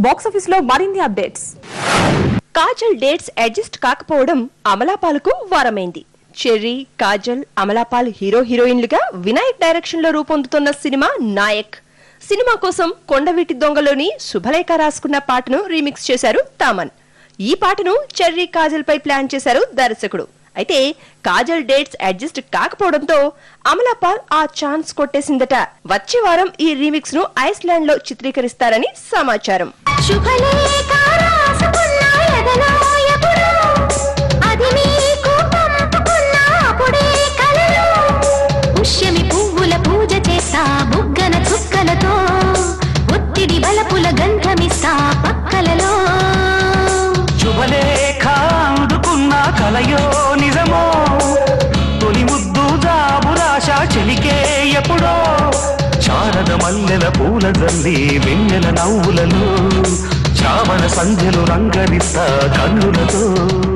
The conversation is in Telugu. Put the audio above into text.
బాక్సాఫీస్ లో మరిన్ని అప్డేట్స్ కాజల్ డేట్స్ అడ్జస్ట్ కాకపోవడం అమలాపాలకు వారమైంది చెర్రీ కాజల్ అమలాపాల్ హీరో హీరోయిన్లుగా వినాయక్ డైరెక్షన్ లో రూపొందుతున్న సినిమా నాయక్ సినిమా కోసం కొండవీటి దొంగలోని శుభలేఖ రాసుకున్న పాటను రీమిక్స్ చేశారు తామన్ ఈ పాటను చెర్రీ కాజల్ పై ప్లాన్ చేశారు దర్శకుడు అయితే కాజల్ డేట్స్ అడ్జస్ట్ కాకపోవడంతో అమలాపాల్ ఆ ఛాన్స్ కొట్టేసిందట వచ్చే వారం ఈ రీమిక్స్ ను ఐస్లాండ్ లో చిత్రీకరిస్తారని సమాచారం శుభలేఖ రాసుకున్న ఎదలో ఎప్పుడో, అది నీకు పంపుకున్న అప్పుడే కలలో. పుష్యమి పువ్వుల పూజ చేస్తా బుగ్గన చుక్కలతో ఒత్తిడి బలపుల గంధమిస్తా పక్కలలో శుభలేఖ అందుకున్న కలయో నిజమో తొలి ముద్దు జాబురాశ చెలికే ఎప్పుడో శారద మల్లెల పూల జల్లి వెన్నెల నవ్వులలో చావన సంధ్యలు రంగరిస్తా కన్నులతో